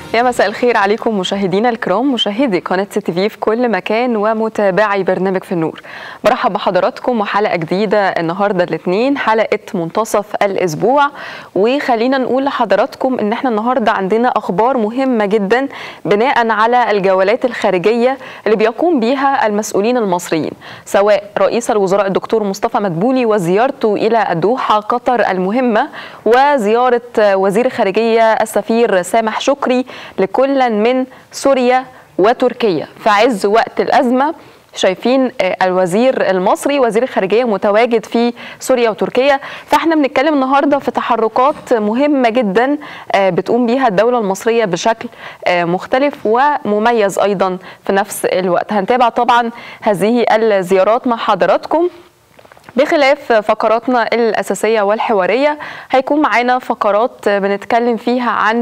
يا مساء الخير عليكم مشاهدينا الكرام مشاهدي قناة سي تي في في كل مكان ومتابعي برنامج في النور برحب بحضراتكم وحلقة جديدة النهاردة الاثنين حلقة منتصف الأسبوع وخلينا نقول لحضراتكم إن احنا النهاردة عندنا أخبار مهمة جدا بناء على الجولات الخارجية اللي بيقوم بيها المسؤولين المصريين سواء رئيس الوزراء الدكتور مصطفى مدبولي وزيارته إلى الدوحة قطر المهمة وزيارة وزير الخارجية السفير سامح شكري لكل من سوريا وتركيا في عز وقت الأزمة شايفين الوزير المصري وزير الخارجيه متواجد في سوريا وتركيا فاحنا بنتكلم النهارده في تحركات مهمه جدا بتقوم بيها الدوله المصريه بشكل مختلف ومميز ايضا في نفس الوقت هنتابع طبعا هذه الزيارات مع حضراتكم بخلاف فقراتنا الأساسية والحوارية هيكون معانا فقرات بنتكلم فيها عن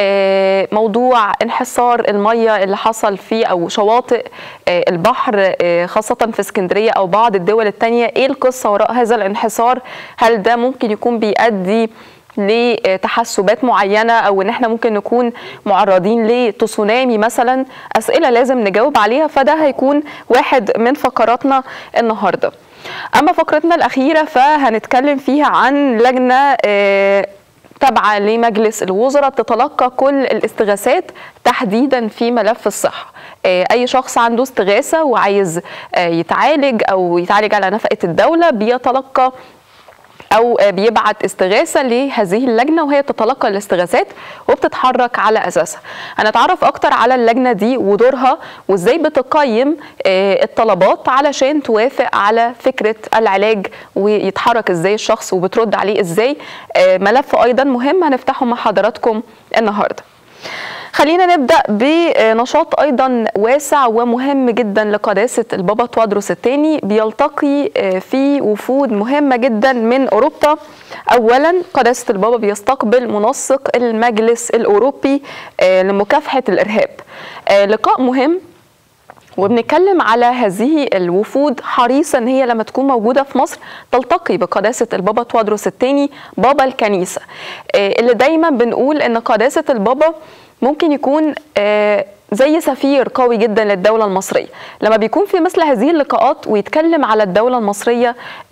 موضوع انحسار المية اللي حصل في أو شواطئ البحر خاصة في اسكندرية أو بعض الدول التانية إيه القصة وراء هذا الانحسار هل ده ممكن يكون بيؤدي لتحسبات معينه او ان احنا ممكن نكون معرضين لتسونامي مثلا اسئله لازم نجاوب عليها فده هيكون واحد من فقراتنا النهارده اما فقرتنا الاخيره فهنتكلم فيها عن لجنه تابعه لمجلس الوزراء بتتلقى كل الاستغاثات تحديدا في ملف الصحه اي شخص عنده استغاثه وعايز يتعالج او يتعالج على نفقه الدوله بيتلقى او بيبعت استغاثه لهذه اللجنه وهي بتتلقى الاستغاثات وبتتحرك على اساسها هنتعرف اكتر على اللجنه دي ودورها وازاي بتقيم الطلبات علشان توافق على فكره العلاج ويتحرك ازاي الشخص وبترد عليه ازاي ملف ايضا مهم هنفتحه مع حضراتكم النهارده خلينا نبدا بنشاط ايضا واسع ومهم جدا لقداسه البابا توادروس الثاني بيلتقي في وفود مهمه جدا من اوروبا اولا قداسه البابا بيستقبل منسق المجلس الاوروبي لمكافحه الارهاب لقاء مهم وبنتكلم على هذه الوفود حريصة ان هي لما تكون موجودة في مصر تلتقي بقداسة البابا توادروس الثاني بابا الكنيسة اللي دايما بنقول ان قداسة البابا ممكن يكون زي سفير قوي جدا للدولة المصرية لما بيكون في مثل هذه اللقاءات ويتكلم على الدولة المصرية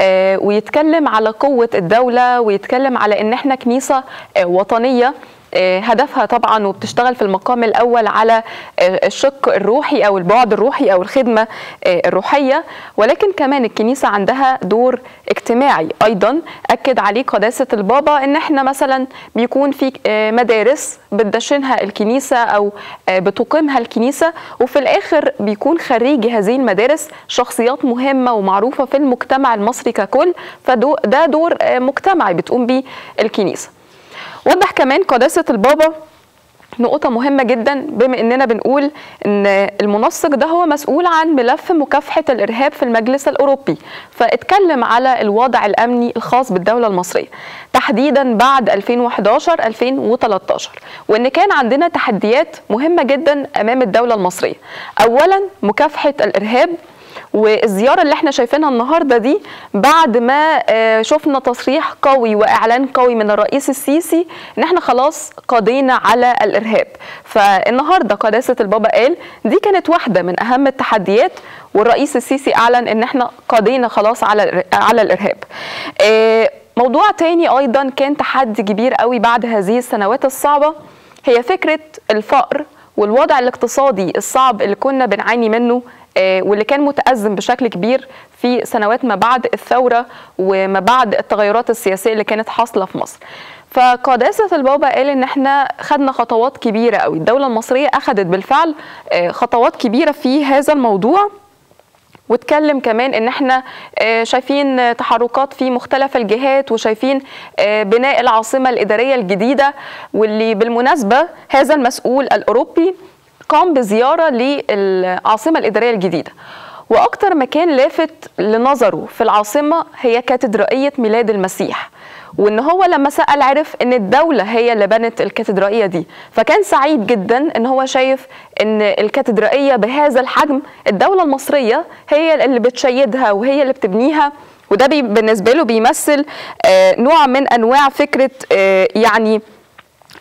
ويتكلم على قوة الدولة ويتكلم على ان احنا كنيسة وطنية هدفها طبعا وبتشتغل في المقام الاول على الشق الروحي او البعد الروحي او الخدمه الروحيه ولكن كمان الكنيسه عندها دور اجتماعي ايضا اكد عليه قداسه البابا ان احنا مثلا بيكون في مدارس بتدشنها الكنيسه او بتقيمها الكنيسه وفي الاخر بيكون خريجي هذه المدارس شخصيات مهمه ومعروفه في المجتمع المصري ككل فده دور مجتمعي بتقوم بيه الكنيسه وضح كمان قداسة البابا نقطة مهمة جدا بما اننا بنقول ان المنسق ده هو مسؤول عن ملف مكافحة الارهاب في المجلس الاوروبي فاتكلم على الوضع الامني الخاص بالدولة المصرية تحديدا بعد 2011 2013 وان كان عندنا تحديات مهمة جدا امام الدولة المصرية اولا مكافحة الارهاب والزياره اللي احنا شايفينها النهارده دي بعد ما شفنا تصريح قوي واعلان قوي من الرئيس السيسي ان احنا خلاص قضينا على الارهاب فالنهارده قداسه البابا قال دي كانت واحده من اهم التحديات والرئيس السيسي اعلن ان احنا قضينا خلاص على على الارهاب موضوع تاني ايضا كان تحدي كبير قوي بعد هذه السنوات الصعبه هي فكره الفقر والوضع الاقتصادي الصعب اللي كنا بنعاني منه واللي كان متأزم بشكل كبير في سنوات ما بعد الثورة وما بعد التغيرات السياسية اللي كانت حاصلة في مصر فقداسة البابا قال ان احنا خدنا خطوات كبيرة قوي الدولة المصرية اخذت بالفعل خطوات كبيرة في هذا الموضوع واتكلم كمان ان احنا شايفين تحركات في مختلف الجهات وشايفين بناء العاصمة الإدارية الجديدة واللي بالمناسبة هذا المسؤول الأوروبي قام بزيارة للعاصمة الإدارية الجديدة وأكتر مكان لافت لنظره في العاصمة هي كاتدرائية ميلاد المسيح وان هو لما سال عرف ان الدوله هي اللي بنت الكاتدرائيه دي فكان سعيد جدا ان هو شايف ان الكاتدرائيه بهذا الحجم الدوله المصريه هي اللي بتشيدها وهي اللي بتبنيها وده بي بالنسبه له بيمثل آه نوع من انواع فكره آه يعني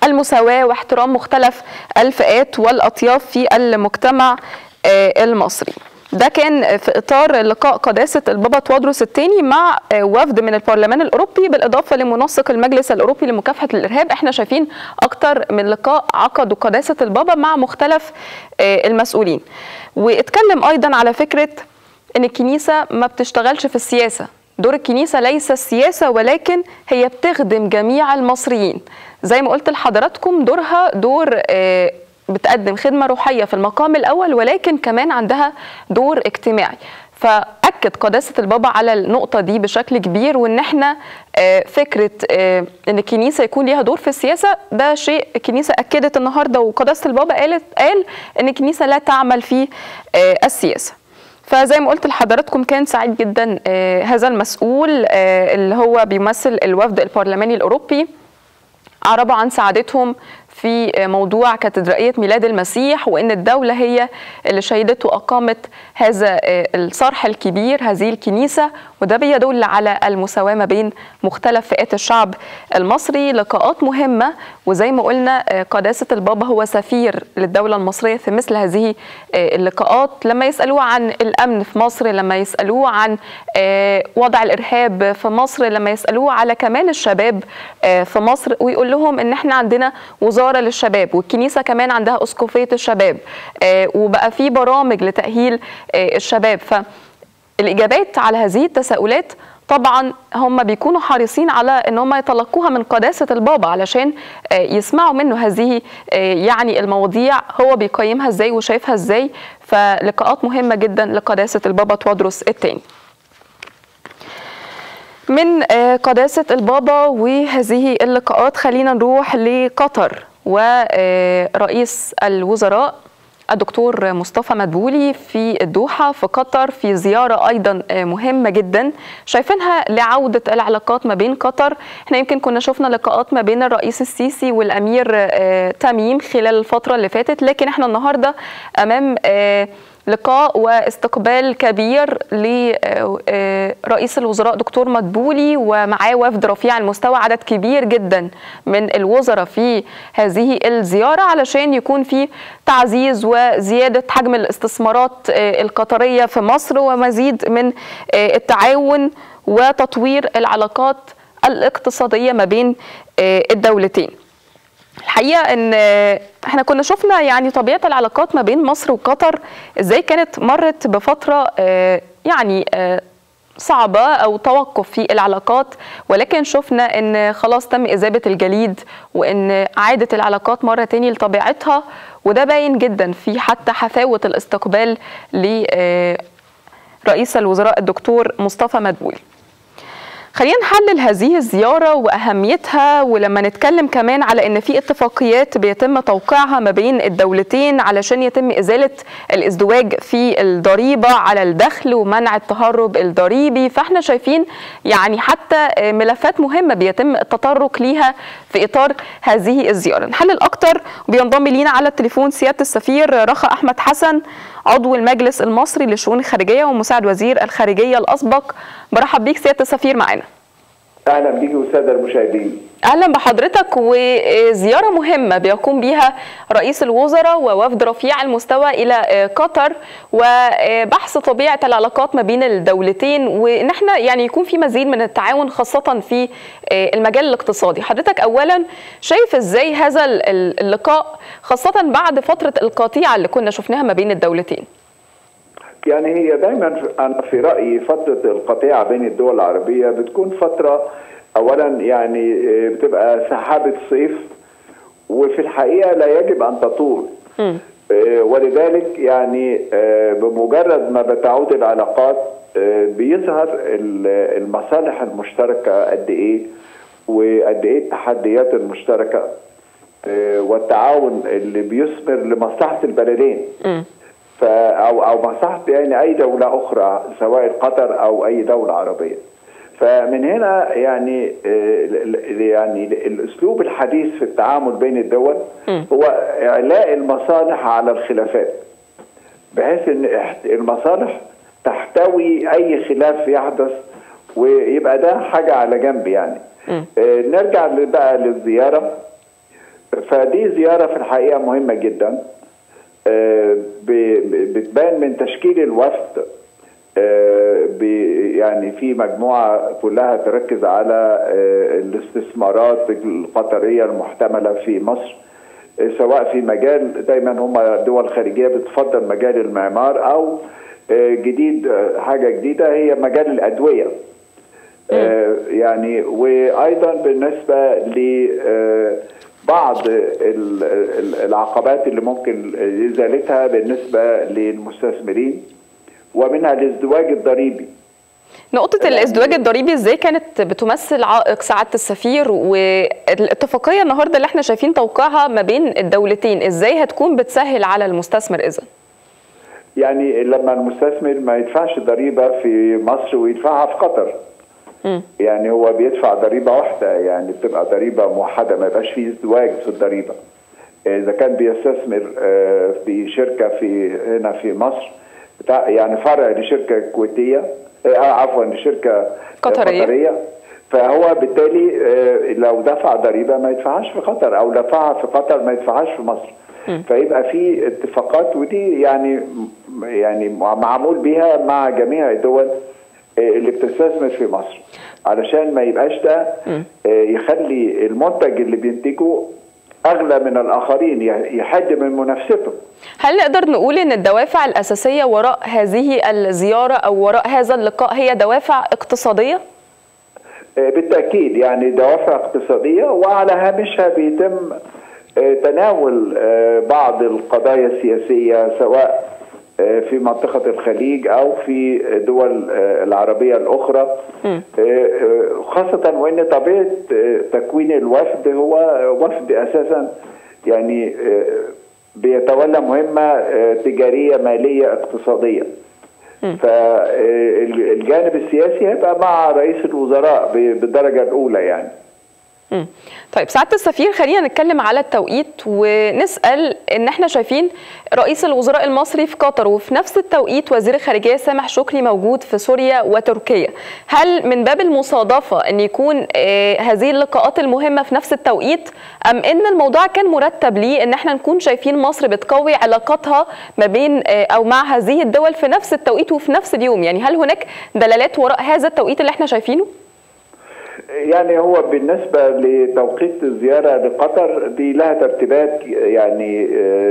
المساواة واحترام مختلف الفئات والأطياف في المجتمع المصري ده كان في اطار لقاء قداسه البابا توادروس الثاني مع وفد من البرلمان الاوروبي بالاضافه لمنسق المجلس الاوروبي لمكافحه الارهاب احنا شايفين اكتر من لقاء عقدوا قداسه البابا مع مختلف المسؤولين واتكلم ايضا على فكره ان الكنيسه ما بتشتغلش في السياسه دور الكنيسه ليس السياسه ولكن هي بتخدم جميع المصريين زي ما قلت لحضراتكم دورها دور بتقدم خدمة روحية في المقام الأول ولكن كمان عندها دور اجتماعي فأكد قداسة البابا على النقطة دي بشكل كبير وإن احنا فكرة إن الكنيسة يكون ليها دور في السياسة ده شيء الكنيسة أكدت النهاردة وقداسة البابا قالت قال إن الكنيسة لا تعمل في السياسة فزي ما قلت لحضراتكم كان سعيد جدا هذا المسؤول اللي هو بيمثل الوفد البرلماني الأوروبي أعربوا عن سعادتهم في موضوع كاتدرائية ميلاد المسيح وإن الدولة هي اللي شهدت وأقامت هذا الصرح الكبير هذه الكنيسة وده بيدل على المساواة ما بين مختلف فئات الشعب المصري لقاءات مهمة وزي ما قلنا قداسة البابا هو سفير للدولة المصرية في مثل هذه اللقاءات لما يسألوه عن الأمن في مصر لما يسألوه عن وضع الإرهاب في مصر لما يسألوه على كمان الشباب في مصر ويقول لهم إن احنا عندنا وزارة للشباب والكنيسة كمان عندها أسقفية الشباب وبقى في برامج لتأهيل الشباب فالإجابات على هذه التساؤلات طبعا هم بيكونوا حريصين على ان هم يتلقوها من قداسه البابا علشان يسمعوا منه هذه يعني المواضيع هو بيقيمها ازاي وشايفها ازاي فلقاءات مهمه جدا لقداسه البابا توادروس الثاني من قداسه البابا وهذه اللقاءات خلينا نروح لقطر ورئيس الوزراء الدكتور مصطفى مدبولي في الدوحة في قطر في زيارة أيضا مهمة جدا شايفينها لعودة العلاقات ما بين قطر احنا يمكن كنا شفنا لقاءات ما بين الرئيس السيسي والأمير تميم خلال الفترة اللي فاتت لكن احنا النهاردة أمام لقاء واستقبال كبير لرئيس الوزراء دكتور مدبولي ومعاه وفد رفيع المستوى عدد كبير جدا من الوزراء في هذه الزيارة علشان يكون في تعزيز وزيادة حجم الاستثمارات القطرية في مصر ومزيد من التعاون وتطوير العلاقات الاقتصادية ما بين الدولتين الحقيقه ان احنا كنا شفنا يعني طبيعه العلاقات ما بين مصر وقطر ازاي كانت مرت بفتره يعني صعبه او توقف في العلاقات ولكن شفنا ان خلاص تم اذابه الجليد وان عادت العلاقات مره تاني لطبيعتها وده باين جدا في حتى حفاوه الاستقبال لرئيس الوزراء الدكتور مصطفى مدبولي خلينا نحلل هذه الزيارة وأهميتها ولما نتكلم كمان على أن في اتفاقيات بيتم توقيعها ما بين الدولتين علشان يتم إزالة الازدواج في الضريبة على الدخل ومنع التهرب الضريبي فاحنا شايفين يعني حتى ملفات مهمة بيتم التطرق ليها في إطار هذه الزيارة نحلل أكتر وبينضم لينا على التليفون سيادة السفير رخا أحمد حسن عضو المجلس المصري للشؤون الخارجية ومساعد وزير الخارجية الأسبق برحب بيك سيادة السفير معانا اهلا بيكي والساده المشاهدين اهلا بحضرتك وزياره مهمه بيقوم بها رئيس الوزراء ووفد رفيع المستوى الى قطر وبحث طبيعه العلاقات ما بين الدولتين وان احنا يعني يكون في مزيد من التعاون خاصه في المجال الاقتصادي حضرتك اولا شايف ازاي هذا اللقاء خاصه بعد فتره القطيعه اللي كنا شفناها ما بين الدولتين يعني هي دايما انا في رايي فتره القطيعه بين الدول العربيه بتكون فتره اولا يعني بتبقى سحابه صيف وفي الحقيقه لا يجب ان تطول ولذلك يعني بمجرد ما بتعود العلاقات بيظهر المصالح المشتركه قد ايه وقد ايه التحديات المشتركه والتعاون اللي بيثمر لمصلحه البلدين او او مصلحه يعني اي دوله اخرى سواء قطر او اي دوله عربيه. فمن هنا يعني يعني الاسلوب الحديث في التعامل بين الدول هو اعلاء المصالح على الخلافات بحيث ان المصالح تحتوي اي خلاف يحدث ويبقى ده حاجه على جنب يعني نرجع بقى للزياره فدي زياره في الحقيقه مهمه جدا بتبان من تشكيل الوفد يعني في مجموعه كلها تركز على الاستثمارات القطريه المحتمله في مصر سواء في مجال دايما هم دول خارجيه بتفضل مجال المعمار او جديد حاجه جديده هي مجال الادويه يعني وايضا بالنسبه لبعض العقبات اللي ممكن ازالتها بالنسبه للمستثمرين ومنها الازدواج الضريبي نقطة الازدواج الضريبي ازاي كانت بتمثل عائق سعادة السفير والاتفاقية النهاردة اللي احنا شايفين توقيعها ما بين الدولتين ازاي هتكون بتسهل على المستثمر اذا؟ يعني لما المستثمر ما يدفعش ضريبة في مصر ويدفعها في قطر م. يعني هو بيدفع ضريبة واحدة يعني بتبقى ضريبة موحدة ما يبقاش فيه ازدواج في الضريبة إذا كان بيستثمر في شركة في هنا في مصر بتاع يعني فرع لشركة كويتية عفوا لشركه قطريه, قطرية فهو بالتالي لو دفع ضريبه ما يدفعهاش في قطر او دفعها في قطر ما يدفعهاش في مصر م. فيبقى في اتفاقات ودي يعني يعني معمول بيها مع جميع الدول اللي بتستثمر في مصر علشان ما يبقاش ده يخلي المنتج اللي بينتجه اغلى من الاخرين يحد من منافسته هل نقدر نقول ان الدوافع الاساسيه وراء هذه الزياره او وراء هذا اللقاء هي دوافع اقتصاديه بالتاكيد يعني دوافع اقتصاديه وعلى هامشها بيتم تناول بعض القضايا السياسيه سواء في منطقة الخليج أو في دول العربية الأخرى خاصة وأن طبيعة تكوين الوفد هو وفد أساسا يعني بيتولى مهمة تجارية مالية اقتصادية فالجانب السياسي هيبقى مع رئيس الوزراء بالدرجة الأولى يعني طيب سعاده السفير خلينا نتكلم على التوقيت ونسال ان احنا شايفين رئيس الوزراء المصري في قطر وفي نفس التوقيت وزير الخارجيه سامح شكري موجود في سوريا وتركيا هل من باب المصادفه ان يكون آه هذه اللقاءات المهمه في نفس التوقيت ام ان الموضوع كان مرتب ليه ان احنا نكون شايفين مصر بتقوي علاقاتها ما بين آه او مع هذه الدول في نفس التوقيت وفي نفس اليوم يعني هل هناك دلالات وراء هذا التوقيت اللي احنا شايفينه يعني هو بالنسبة لتوقيت الزيارة لقطر دي لها ترتيبات يعني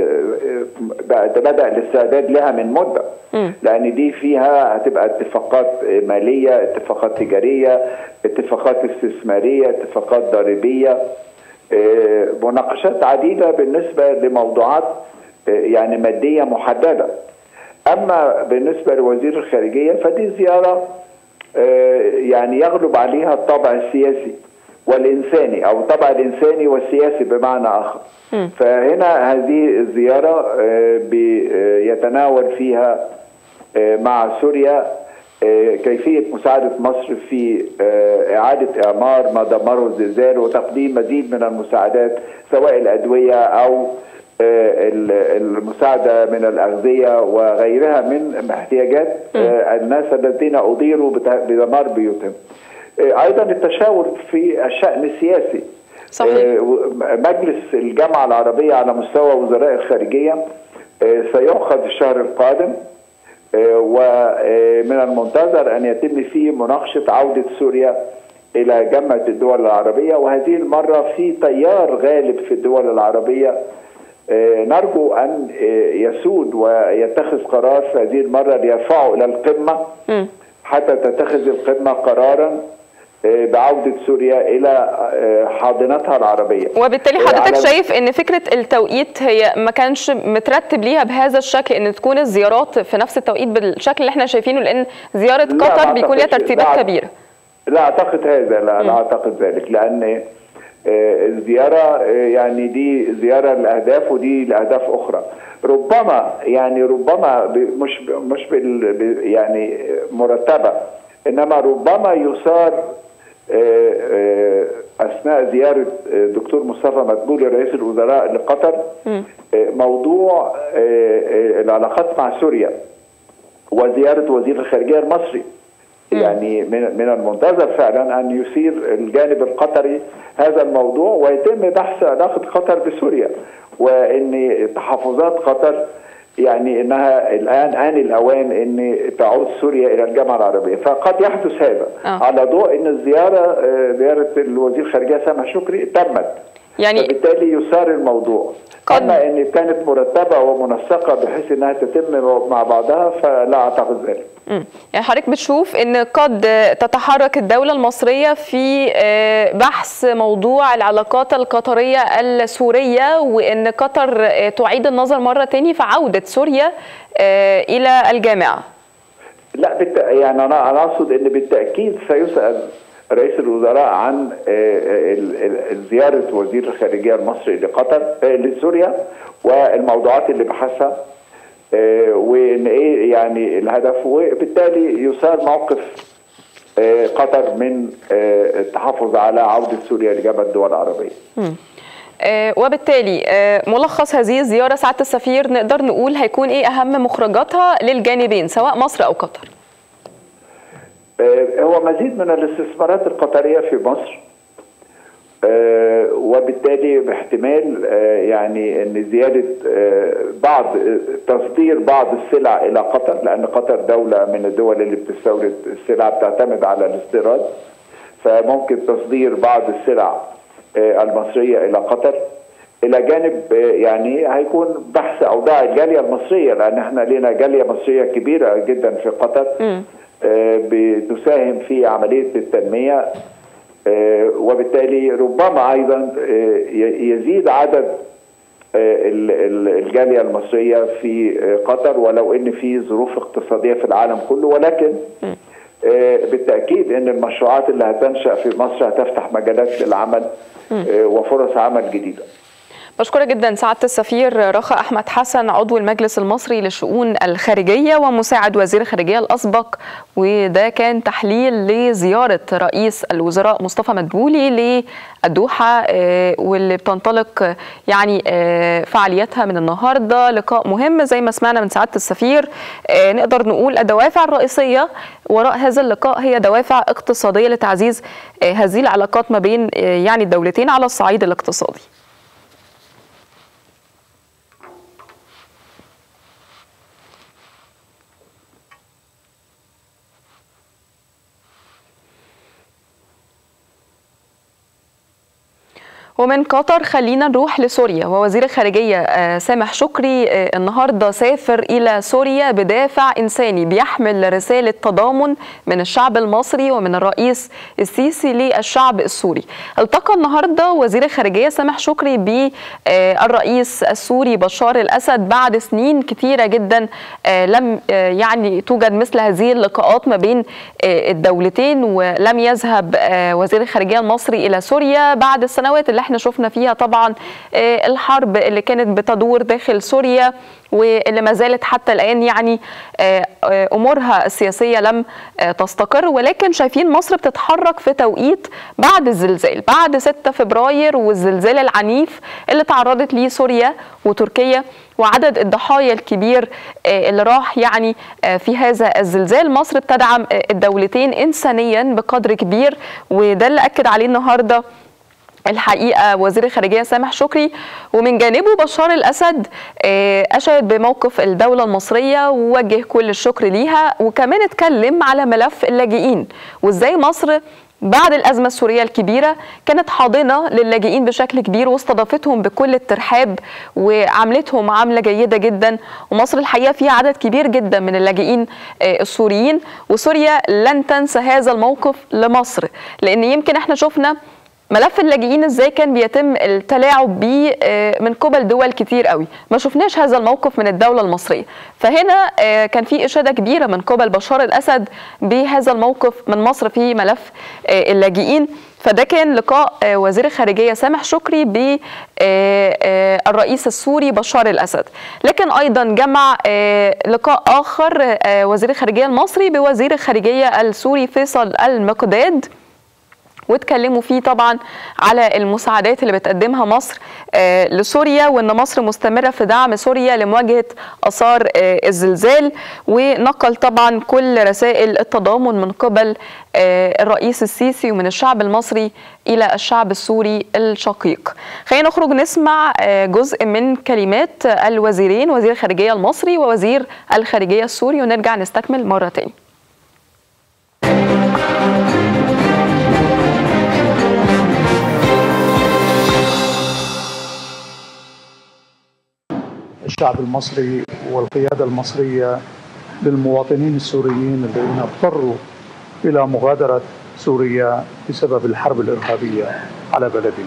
بدأ الاستعداد لها من مدة لأن دي فيها هتبقى اتفاقات مالية اتفاقات تجارية اتفاقات استثمارية اتفاقات ضريبية مناقشات عديدة بالنسبة لموضوعات يعني مادية محددة أما بالنسبة لوزير الخارجية فدي زيارة يعني يغلب عليها الطابع السياسي والإنساني أو الطابع الإنساني والسياسي بمعنى آخر م. فهنا هذه الزيارة يتناول فيها مع سوريا كيفية مساعدة مصر في إعادة إعمار ما دمره الزلزال وتقديم مزيد من المساعدات سواء الأدوية أو المساعدة من الأغذية وغيرها من احتياجات الناس الذين أضيروا بدمار بيوتهم أيضا التشاور في الشأن السياسي صحيح. مجلس الجامعة العربية على مستوى وزراء الخارجية سيؤخذ الشهر القادم ومن المنتظر أن يتم فيه مناقشة عودة سوريا إلى جامعة الدول العربية وهذه المرة في تيار غالب في الدول العربية نرجو ان يسود ويتخذ قرار في هذه المره ليرفعه الى القمه حتى تتخذ القمه قرارا بعوده سوريا الى حاضنتها العربيه. وبالتالي حضرتك شايف ان فكره التوقيت هي ما كانش مترتب ليها بهذا الشكل ان تكون الزيارات في نفس التوقيت بالشكل اللي احنا شايفينه لان زياره قطر بيكون لها ترتيبات لا كبيره. لا اعتقد هذا لا, لا اعتقد ذلك لان الزياره يعني دي زياره لاهداف ودي لاهداف اخرى ربما يعني ربما مش مش بال يعني مرتبه انما ربما يثار اثناء زياره دكتور مصطفى مدبولي رئيس الوزراء لقطر موضوع العلاقات مع سوريا وزياره وزير الخارجيه المصري يعني من من المنتظر فعلا ان يثير الجانب القطري هذا الموضوع ويتم بحث علاقه قطر بسوريا وان تحفظات قطر يعني انها الان ان الاوان ان تعود سوريا الى الجامعه العربيه فقد يحدث هذا آه. على ضوء ان الزياره آه، زياره الوزير الخارجيه سامح شكري تمت يعني فبالتالي يثار الموضوع قد- اما ان كانت مرتبه ومنسقه بحيث انها تتم مع بعضها فلا اعتقد ذلك مم. يعني حضرتك بتشوف ان قد تتحرك الدولة المصرية في آه، بحث موضوع العلاقات القطرية السورية وان قطر آه، تعيد النظر مرة تاني في عودة سوريا آه، الى الجامعة لا بالت... يعني انا انا اقصد ان بالتاكيد سيسال رئيس الوزراء عن آه، ال- ال- زياره وزير الخارجيه المصري لقطر آه، لسوريا والموضوعات اللي بحثها آه، وان ايه يعني الهدف وبالتالي يثار موقف آه، قطر من آه، التحفظ على عوده سوريا لجبهه الدول العربيه. آه، وبالتالي آه، ملخص هذه الزيارة سعادة السفير نقدر نقول هيكون ايه اهم مخرجاتها للجانبين سواء مصر او قطر آه، هو مزيد من الاستثمارات القطريه في مصر آه، وبالتالي باحتمال آه، يعني ان زياده آه، بعض آه، تصدير بعض السلع الى قطر لان قطر دوله من الدول اللي بتستورد السلع بتعتمد على الاستيراد فممكن تصدير بعض السلع آه، المصريه الى قطر الى جانب آه، يعني هيكون بحث اوضاع الجاليه المصريه لان احنا لنا جاليه مصريه كبيره جدا في قطر آه، بتساهم في عمليه التنميه آه، وبالتالي ربما ايضا آه، ي- يزيد عدد آه، ال- ال- الجاليه المصريه في آه، قطر ولو ان في ظروف اقتصاديه في العالم كله ولكن آه، بالتاكيد ان المشروعات اللي هتنشا في مصر هتفتح مجالات للعمل آه، وفرص عمل جديده بشكرك جدا سعادة السفير رخا أحمد حسن عضو المجلس المصري للشؤون الخارجية ومساعد وزير الخارجية الأسبق وده كان تحليل لزيارة رئيس الوزراء مصطفى مدبولي للدوحة آه، واللي بتنطلق آه، يعني آه، فعالياتها من النهاردة لقاء مهم زي ما سمعنا من سعادة السفير آه، نقدر نقول الدوافع الرئيسية وراء هذا اللقاء هي دوافع اقتصادية لتعزيز آه، هذه العلاقات ما بين آه، يعني الدولتين على الصعيد الاقتصادي ومن قطر خلينا نروح لسوريا ووزير الخارجية آه، سامح شكري آه، النهاردة سافر إلى سوريا بدافع إنساني بيحمل رسالة تضامن من الشعب المصري ومن الرئيس السيسي للشعب السوري التقى النهاردة وزير الخارجية سامح شكري بالرئيس السوري بشار الأسد بعد سنين كثيرة جدا آه، لم آه، يعني توجد مثل هذه اللقاءات ما بين آه، الدولتين ولم يذهب آه، وزير الخارجية المصري إلى سوريا بعد السنوات اللي احنا شفنا فيها طبعا آه، الحرب اللي كانت بتدور داخل سوريا واللي ما زالت حتى الآن يعني آه، آه، أمورها السياسية لم آه، تستقر ولكن شايفين مصر بتتحرك في توقيت بعد الزلزال بعد 6 فبراير والزلزال العنيف اللي تعرضت ليه سوريا وتركيا وعدد الضحايا الكبير آه، اللي راح يعني آه، في هذا الزلزال مصر بتدعم آه، الدولتين إنسانيا بقدر كبير وده اللي أكد عليه النهارده الحقيقه وزير الخارجيه سامح شكري ومن جانبه بشار الاسد آه، اشاد بموقف الدوله المصريه ووجه كل الشكر ليها وكمان اتكلم على ملف اللاجئين وازاي مصر بعد الأزمة السورية الكبيرة كانت حاضنة للاجئين بشكل كبير واستضافتهم بكل الترحاب وعملتهم معاملة جيدة جدا ومصر الحقيقة فيها عدد كبير جدا من اللاجئين آه، السوريين وسوريا لن تنسى هذا الموقف لمصر لأن يمكن احنا شفنا ملف اللاجئين ازاي كان بيتم التلاعب بيه آه، من قبل دول كتير قوي ما شفناش هذا الموقف من الدولة المصرية فهنا آه، كان في إشادة كبيرة من قبل بشار الأسد بهذا الموقف من مصر في ملف آه، اللاجئين فده كان لقاء آه، وزير الخارجية سامح شكري بالرئيس السوري بشار الأسد لكن أيضا جمع آه، لقاء آخر آه، وزير الخارجية المصري بوزير الخارجية السوري فيصل المقداد واتكلموا فيه طبعا على المساعدات اللي بتقدمها مصر لسوريا وان مصر مستمره في دعم سوريا لمواجهه اثار الزلزال ونقل طبعا كل رسائل التضامن من قبل الرئيس السيسي ومن الشعب المصري الى الشعب السوري الشقيق. خلينا نخرج نسمع جزء من كلمات الوزيرين وزير الخارجيه المصري ووزير الخارجيه السوري ونرجع نستكمل مره تاني. الشعب المصري والقيادة المصرية للمواطنين السوريين الذين اضطروا إلى مغادرة سوريا بسبب الحرب الإرهابية على بلدنا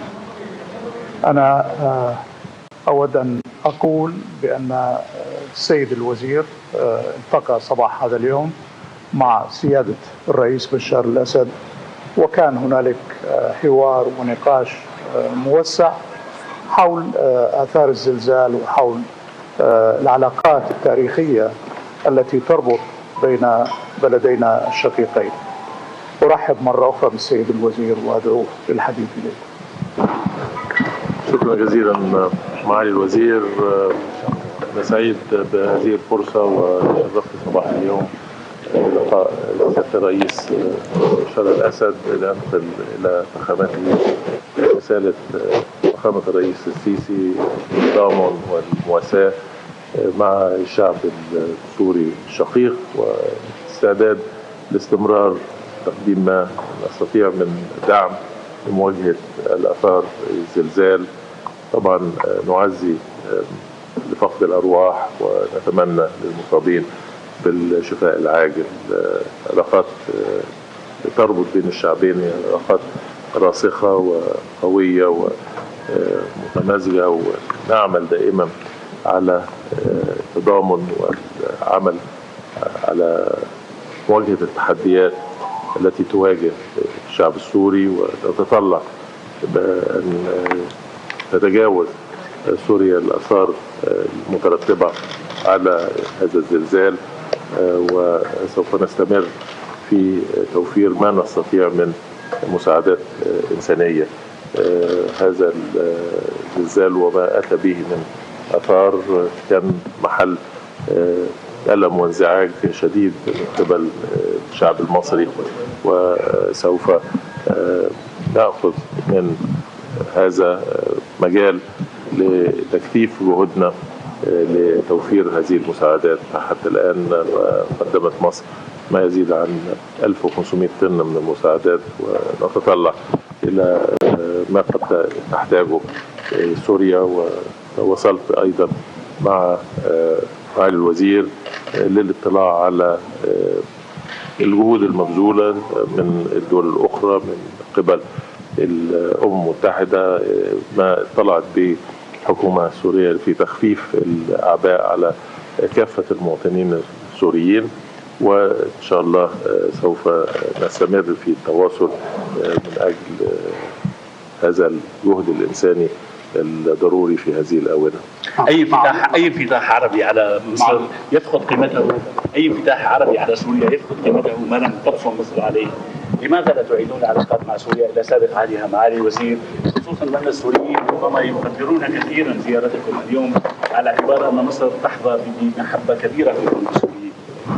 أنا أود أن أقول بأن السيد الوزير التقى صباح هذا اليوم مع سيادة الرئيس بشار الأسد وكان هنالك حوار ونقاش موسع حول آثار الزلزال وحول العلاقات التاريخية التي تربط بين بلدينا الشقيقين أرحب مرة أخرى بالسيد الوزير وأدعوه للحديث إليه شكرا جزيلا معالي الوزير أنا سعيد بهذه الفرصة وشرفت صباح اليوم لقاء سيادة الرئيس بشار الأسد لأنقل إلى فخامته رسالة فخامة الرئيس السيسي التضامن والمواساة مع الشعب السوري الشقيق واستعداد لاستمرار تقديم ما نستطيع من دعم لمواجهة الآثار الزلزال طبعا نعزي لفقد الأرواح ونتمنى للمصابين بالشفاء العاجل علاقات تربط بين الشعبين علاقات راسخة وقوية ومتمازجة ونعمل دائما على التضامن والعمل على مواجهة التحديات التي تواجه الشعب السوري ونتطلع بأن تتجاوز سوريا الآثار المترتبة على هذا الزلزال وسوف نستمر في توفير ما نستطيع من مساعدات إنسانية هذا الزلزال وما أتى به من أثار كان محل ألم وانزعاج شديد من قبل الشعب المصري وسوف نأخذ من هذا مجال لتكثيف جهودنا لتوفير هذه المساعدات حتى الآن قدمت مصر ما يزيد عن 1500 طن من المساعدات ونتطلع إلى ما قد تحتاجه سوريا ووصلت أيضا مع معالي الوزير للاطلاع على الجهود المبذولة من الدول الأخرى من قبل الأمم المتحدة ما اطلعت به الحكومة السورية في تخفيف الأعباء على كافة المواطنين السوريين وإن شاء الله سوف نستمر في التواصل من أجل هذا الجهد الإنساني الضروري في هذه الآونة اي انفتاح اي انفتاح عربي على مصر يفقد قيمته اي انفتاح عربي على سوريا يفقد قيمته ما لم تقسم مصر عليه لماذا لا تعيدون العلاقات مع سوريا الى سابق عهدها معالي الوزير خصوصا وان السوريين ربما يقدرون كثيرا زيارتكم اليوم على اعتبار ان مصر تحظى بمحبه كبيره في السوريين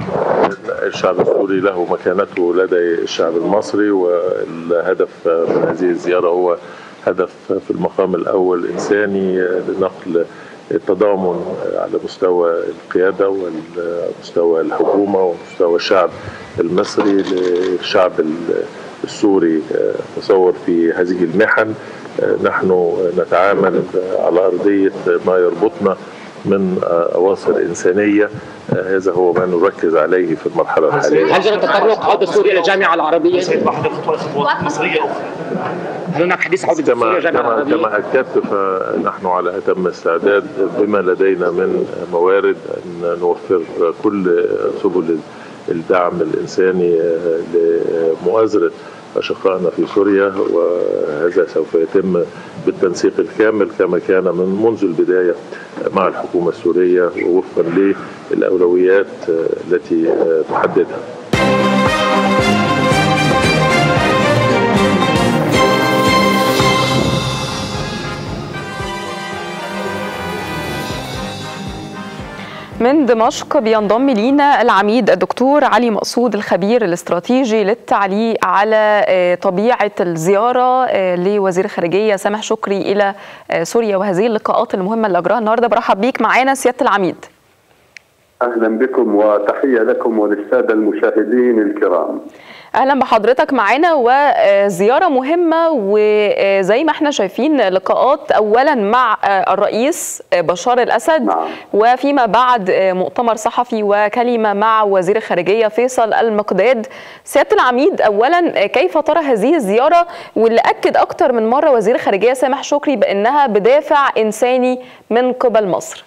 الشعب السوري له مكانته لدى الشعب المصري والهدف من هذه الزيارة هو هدف في المقام الأول إنساني لنقل التضامن على مستوى القيادة ومستوى الحكومة ومستوى الشعب المصري للشعب السوري تصور في هذه المحن نحن نتعامل على أرضية ما يربطنا من أواصر إنسانية هذا هو ما نركز عليه في المرحلة الحالية هل جرى تطرق عودة سوريا إلى الجامعة العربية؟ سيتبع خطوات خطوات مصريه اخرى هل هناك حديث عودة كما سوريا الجامعة كما العربية؟ كما اكدت فنحن على اتم استعداد بما لدينا من موارد ان نوفر كل سبل الدعم الانساني لمؤازره اشقائنا في سوريا وهذا سوف يتم بالتنسيق الكامل كما كان من منذ البدايه مع الحكومه السوريه ووفقا للاولويات التي تحددها دمشق بينضم لينا العميد الدكتور علي مقصود الخبير الاستراتيجي للتعليق على آه، طبيعة الزيارة آه، لوزير الخارجية سامح شكري إلى آه، سوريا وهذه اللقاءات المهمة اللي أجراها النهاردة برحب بيك معانا سيادة العميد اهلا بكم وتحيه لكم وللساده المشاهدين الكرام. اهلا بحضرتك معانا وزياره مهمه وزي ما احنا شايفين لقاءات اولا مع الرئيس بشار الاسد نعم. وفيما بعد مؤتمر صحفي وكلمه مع وزير الخارجيه فيصل المقداد سياده العميد اولا كيف ترى هذه الزياره واللي اكد اكتر من مره وزير الخارجيه سامح شكري بانها بدافع انساني من قبل مصر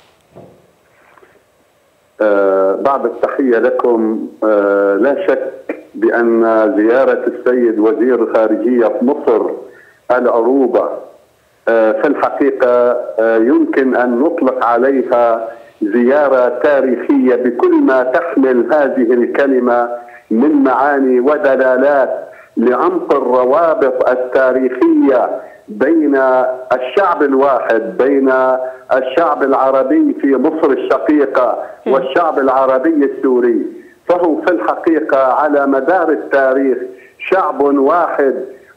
آه بعد التحيه لكم آه لا شك بان زياره السيد وزير الخارجيه في مصر العروبه آه في الحقيقه آه يمكن ان نطلق عليها زياره تاريخيه بكل ما تحمل هذه الكلمه من معاني ودلالات لعمق الروابط التاريخيه بين الشعب الواحد بين الشعب العربي في مصر الشقيقه والشعب العربي السوري فهو في الحقيقه على مدار التاريخ شعب واحد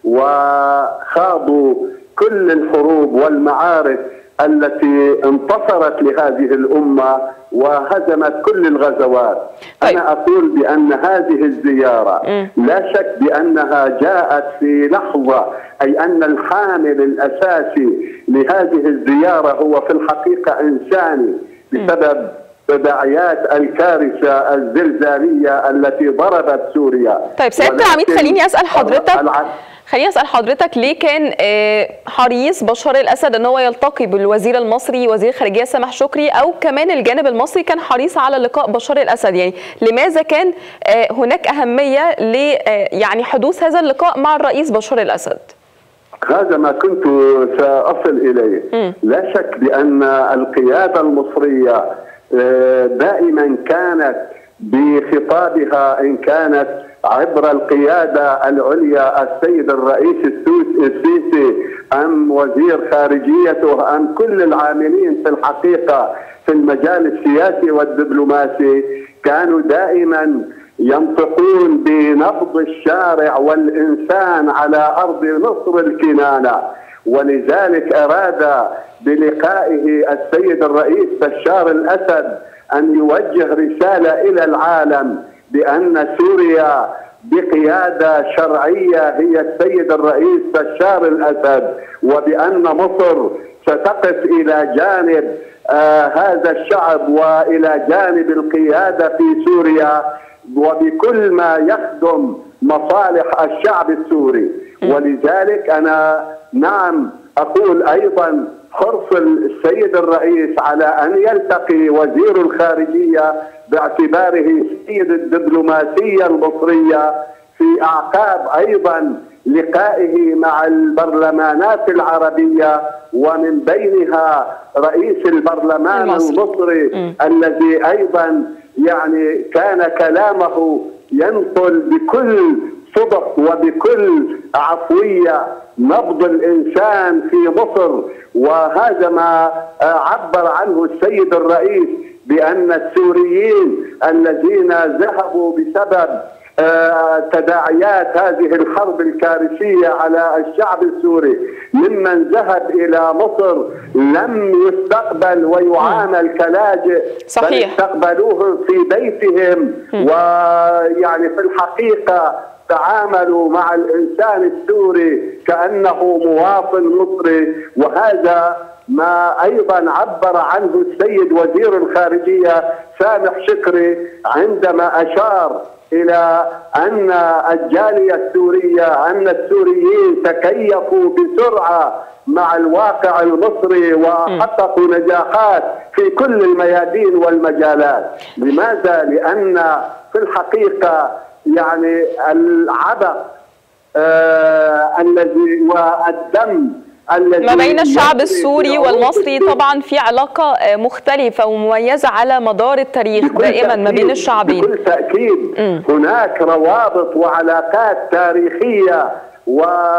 وخاضوا كل الحروب والمعارك التي انتصرت لهذه الامه وهزمت كل الغزوات طيب. انا اقول بان هذه الزياره لا شك بانها جاءت في لحظه اي ان الحامل الاساسي لهذه الزياره هو في الحقيقه انساني بسبب تداعيات الكارثه الزلزاليه التي ضربت سوريا طيب سياده العميد ولكن خليني اسال حضرتك الع- خليني اسال حضرتك ليه كان آه، حريص بشار الاسد ان هو يلتقي بالوزير المصري وزير الخارجيه سامح شكري او كمان الجانب المصري كان حريص على لقاء بشار الاسد يعني لماذا كان آه، هناك اهميه ل آه، يعني حدوث هذا اللقاء مع الرئيس بشار الاسد هذا ما كنت سأصل إليه لا شك بأن القيادة المصرية آه، دائما كانت بخطابها إن كانت عبر القيادة العليا السيد الرئيس السوس- السيسي أم وزير خارجيته أم كل العاملين في الحقيقة في المجال السياسي والدبلوماسي كانوا دائما ينطقون بنبض الشارع والإنسان على أرض مصر الكنانة ولذلك أراد بلقائه السيد الرئيس بشار الأسد أن يوجه رسالة إلى العالم بأن سوريا بقيادة شرعية هي السيد الرئيس بشار الأسد وبأن مصر ستقف إلى جانب آه هذا الشعب والى جانب القياده في سوريا وبكل ما يخدم مصالح الشعب السوري ولذلك انا نعم اقول ايضا حرص السيد الرئيس على ان يلتقي وزير الخارجيه باعتباره سيد الدبلوماسيه المصريه في اعقاب ايضا لقائه مع البرلمانات العربيه ومن بينها رئيس البرلمان المصري. المصري الذي ايضا يعني كان كلامه ينقل بكل صدق وبكل عفويه نبض الانسان في مصر وهذا ما آه، عبر عنه السيد الرئيس بان السوريين الذين ذهبوا بسبب آه، تداعيات هذه الحرب الكارثيه على الشعب السوري ممن ذهب الى مصر لم يستقبل ويعامل كلاجئ صحيح. بل استقبلوهم في بيتهم ويعني في الحقيقه تعاملوا مع الانسان السوري كانه مواطن مصري وهذا ما ايضا عبر عنه السيد وزير الخارجيه سامح شكري عندما اشار الى ان الجاليه السوريه ان السوريين تكيفوا بسرعه مع الواقع المصري وحققوا نجاحات في كل الميادين والمجالات لماذا لان في الحقيقه يعني العبث آه الذي والدم الذي ما بين الشعب يجري السوري في والمصري عروق طبعا في علاقة آه، مختلفة ومميزة على مدار التاريخ بكل دائما ما بين تأكيد- الشعبين بكل تأكيد هناك روابط وعلاقات تاريخية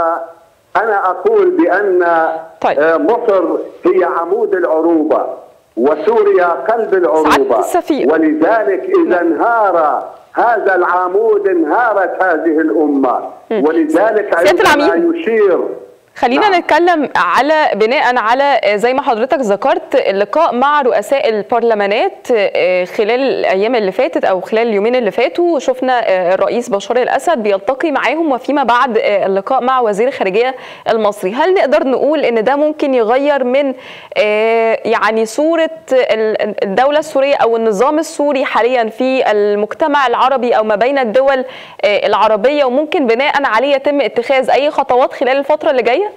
وأنا أقول بأن طيب. آه، مصر هي عمود العروبة وسوريا قلب العروبة سعادة السفير. ولذلك إذا انهار هذا العمود انهارت هذه الأمة ولذلك سيادة عندما العميد. يشير خلينا نعم. نتكلم على بناء على زي ما حضرتك ذكرت اللقاء مع رؤساء البرلمانات آه، خلال الايام اللي فاتت او خلال اليومين اللي فاتوا شفنا آه، الرئيس بشار الاسد بيلتقي معاهم وفيما بعد آه، اللقاء مع وزير الخارجيه المصري هل نقدر نقول ان ده ممكن يغير من آه، يعني صوره ال- الدوله السوريه او النظام السوري حاليا في المجتمع العربي او ما بين الدول آه، العربيه وممكن بناء عليه يتم اتخاذ اي خطوات خلال الفتره اللي جايه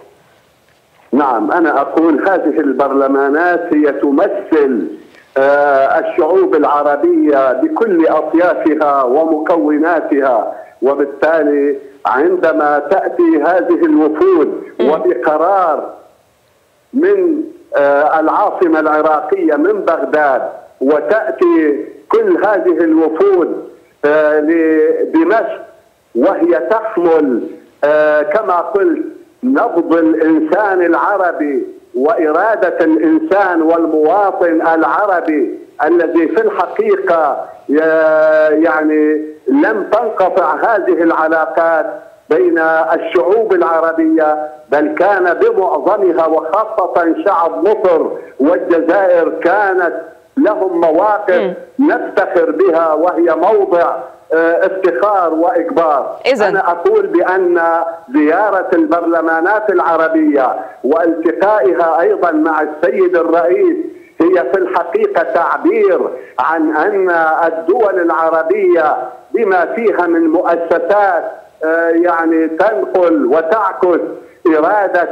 نعم أنا أقول هذه البرلمانات هي تمثل آه، الشعوب العربية بكل أطيافها ومكوناتها وبالتالي عندما تأتي هذه الوفود وبقرار من آه، العاصمة العراقية من بغداد وتأتي كل هذه الوفود آه، لدمشق وهي تحمل آه، كما قلت نبض الإنسان العربي وإرادة الإنسان والمواطن العربي الذي في الحقيقة يا- يعني لم تنقطع هذه العلاقات بين الشعوب العربية بل كان بمعظمها وخاصة شعب مصر والجزائر كانت لهم مواقف نفتخر بها وهي موضع آه، افتخار واكبار إذن. انا اقول بان زياره البرلمانات العربيه والتقائها ايضا مع السيد الرئيس هي في الحقيقه تعبير عن ان الدول العربيه بما فيها من مؤسسات آه، يعني تنقل وتعكس إرادة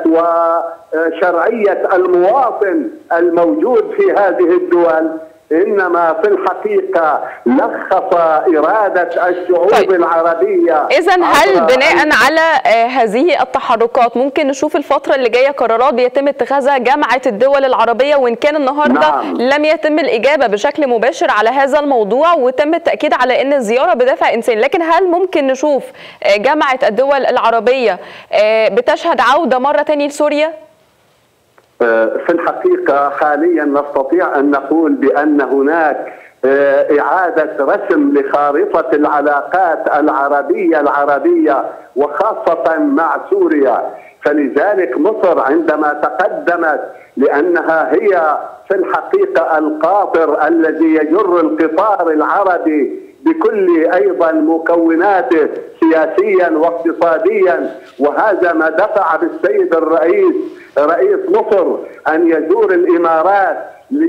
وشرعية المواطن الموجود في هذه الدول إنما في الحقيقة لخص إرادة الشعوب طيب. العربية اذا هل عبر بناء على آه، هذه التحركات ممكن نشوف الفتره اللي جايه قرارات بيتم اتخاذها جامعه الدول العربيه وان كان النهارده نعم. لم يتم الاجابه بشكل مباشر على هذا الموضوع وتم التاكيد على ان الزياره بدافع انساني لكن هل ممكن نشوف آه، جامعه الدول العربيه آه، بتشهد عوده مره تاني لسوريا في الحقيقة حاليا نستطيع أن نقول بأن هناك آه، إعادة رسم لخارطة العلاقات العربية العربية وخاصة مع سوريا فلذلك مصر عندما تقدمت لأنها هي في الحقيقة القاطر الذي يجر القطار العربي بكل ايضا مكوناته سياسيا واقتصاديا وهذا ما دفع بالسيد الرئيس رئيس مصر ان يزور الامارات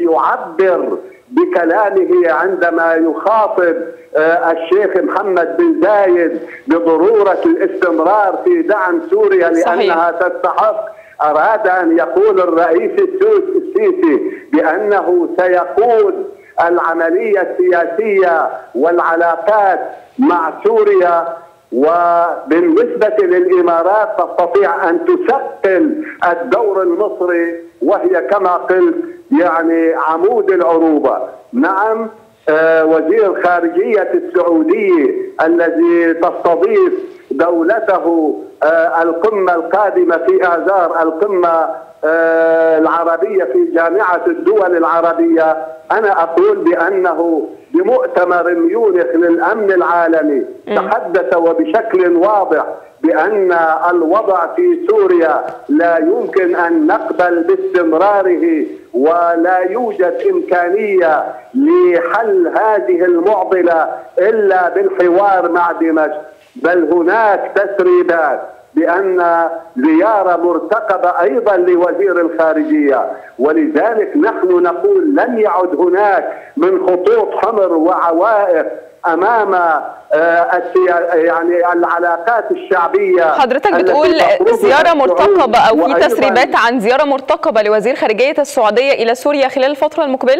ليعبر بكلامه عندما يخاطب آه، الشيخ محمد بن زايد بضروره الاستمرار في دعم سوريا صحيح. لانها تستحق اراد ان يقول الرئيس السوس- السيسي بانه سيقود العمليه السياسيه والعلاقات مع سوريا وبالنسبه للامارات تستطيع ان تثقل الدور المصري وهي كما قلت يعني عمود العروبه نعم آه، وزير خارجيه السعوديه الذي تستضيف دولته آه، القمه القادمه في اذار القمه آه، العربيه في جامعه الدول العربيه انا اقول بانه بمؤتمر ميونخ للامن العالمي تحدث وبشكل واضح بان الوضع في سوريا لا يمكن ان نقبل باستمراره ولا يوجد امكانيه لحل هذه المعضله الا بالحوار مع دمشق بل هناك تسريبات بأن زيارة مرتقبة أيضا لوزير الخارجية ولذلك نحن نقول لن يعد هناك من خطوط حمر وعوائق أمام آه، السيا- يعني العلاقات الشعبية حضرتك التي بتقول تفرضها زياره الشعوب مرتقبه او في وأيضاً تسريبات عن زياره مرتقبه لوزير خارجيه السعوديه الى سوريا خلال الفتره المقبله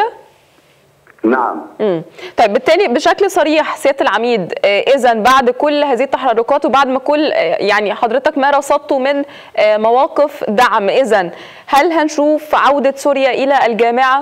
نعم مم. طيب بالتالي بشكل صريح سياده العميد اذا بعد كل هذه التحركات وبعد ما كل آه، يعني حضرتك ما رصدته من آه، مواقف دعم اذا هل هنشوف عوده سوريا الى الجامعه؟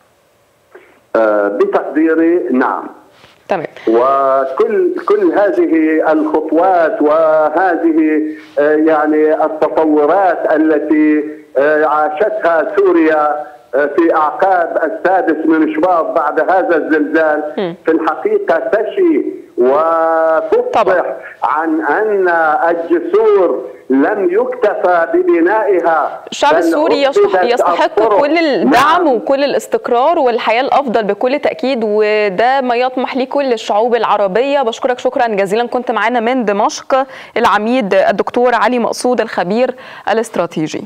آه، بتقديري نعم تمام وكل كل هذه الخطوات وهذه آه، يعني التطورات التي آه، عاشتها سوريا في اعقاب السادس من شباط بعد هذا الزلزال في الحقيقه تشي وتفصح عن ان الجسور لم يكتفى ببنائها الشعب بل السوري يستحق, عقدت يستحق الطرق. كل الدعم وكل الاستقرار والحياة الأفضل بكل تأكيد وده ما يطمح ليه كل الشعوب العربية بشكرك شكرا جزيلا كنت معانا من دمشق العميد الدكتور علي مقصود الخبير الاستراتيجي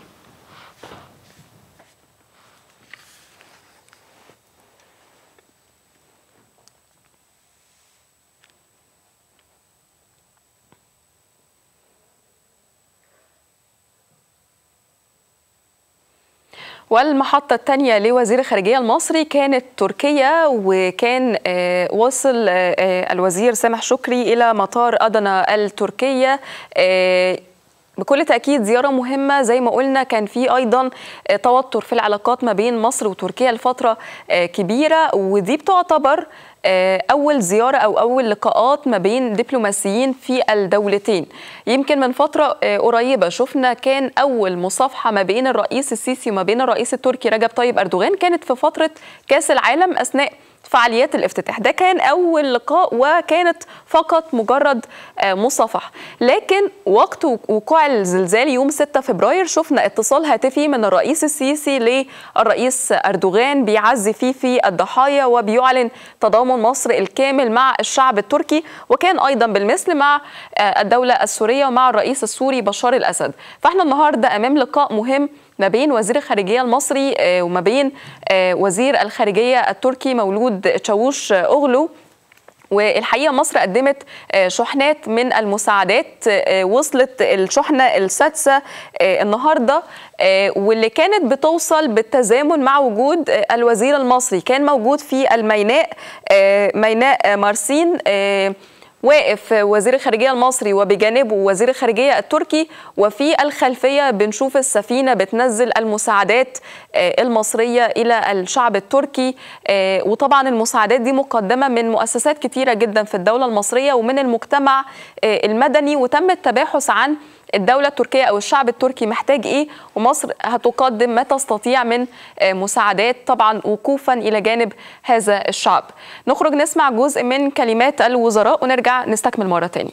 والمحطة الثانية لوزير الخارجية المصري كانت تركيا وكان آه، وصل آه، آه، الوزير سامح شكري إلى مطار أدنا التركية آه، بكل تأكيد زيارة مهمة زي ما قلنا كان في أيضا آه، توتر في العلاقات ما بين مصر وتركيا لفترة آه، كبيرة ودي بتعتبر آه، أول زيارة أو أول لقاءات ما بين دبلوماسيين في الدولتين يمكن من فترة آه، قريبة شفنا كان أول مصافحة ما بين الرئيس السيسي وما بين الرئيس التركي رجب طيب أردوغان كانت في فترة كأس العالم أثناء فعاليات الافتتاح ده كان أول لقاء وكانت فقط مجرد آه، مصافحة لكن وقت وقوع الزلزال يوم 6 فبراير شفنا اتصال هاتفي من الرئيس السيسي للرئيس أردوغان بيعزي فيه في الضحايا وبيعلن تضامن مصر الكامل مع الشعب التركي وكان أيضا بالمثل مع آه، الدولة السورية ومع الرئيس السوري بشار الأسد فاحنا النهاردة أمام لقاء مهم ما بين وزير الخارجية المصري آه، وما بين آه، وزير الخارجية التركي مولود تشاوش أوغلو والحقيقه مصر قدمت آه، شحنات من المساعدات آه، وصلت الشحنه السادسه آه، النهارده آه، واللي كانت بتوصل بالتزامن مع وجود آه، الوزير المصري كان موجود في الميناء آه، ميناء آه، مارسين آه، واقف وزير الخارجيه المصري وبجانبه وزير الخارجيه التركي وفي الخلفيه بنشوف السفينه بتنزل المساعدات آه، المصريه الى الشعب التركي آه، وطبعا المساعدات دي مقدمه من مؤسسات كتيره جدا في الدوله المصريه ومن المجتمع آه، المدني وتم التباحث عن الدولة التركية أو الشعب التركي محتاج إيه ومصر هتقدم ما تستطيع من آه، مساعدات طبعا وقوفا إلى جانب هذا الشعب نخرج نسمع جزء من كلمات الوزراء ونرجع نستكمل مرة تاني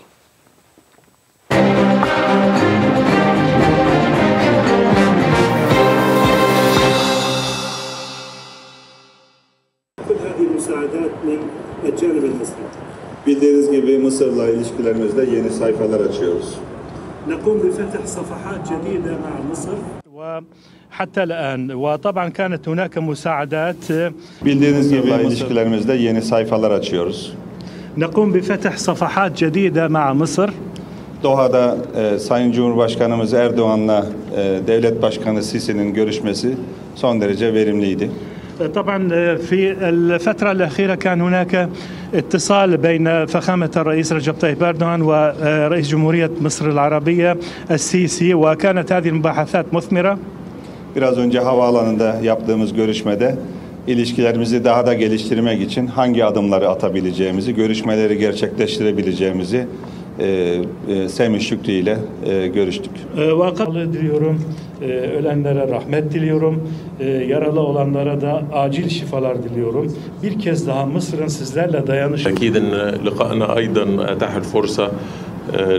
تأخذ هذه المساعدات من الجانب المصري Bildiğiniz gibi Mısır'la ilişkilerimizde yeni sayfalar açıyoruz. نقوم بفتح صفحات جديدة مع مصر وحتى الآن وطبعا كانت هناك مساعدات Bildiğiniz gibi ilişkilerimizde yeni sayfalar açıyoruz. نقوم بفتح صفحات جديدة مع مصر Doha'da e, Sayın Cumhurbaşkanımız Erdoğan'la e, Devlet Başkanı Sisi'nin görüşmesi son derece verimliydi. طبعا في الفترة الأخيرة كان هناك اتصال بين فخامة الرئيس رجب طيب أردوغان ورئيس جمهورية مصر العربية السيسي وكانت هذه المباحثات مثمرة Biraz önce havaalanında yaptığımız görüşmede ilişkilerimizi daha da geliştirmek için hangi adımları atabileceğimizi, görüşmeleri gerçekleştirebileceğimizi e, e, Semih Şükrü ile e, görüştük. Vakalı diliyorum, e, ölenlere rahmet diliyorum, e, yaralı olanlara da acil şifalar diliyorum. Bir kez daha Mısır'ın sizlerle dayanışı... أكيد أن لقائنا أيضا أتاح الفرصة آه،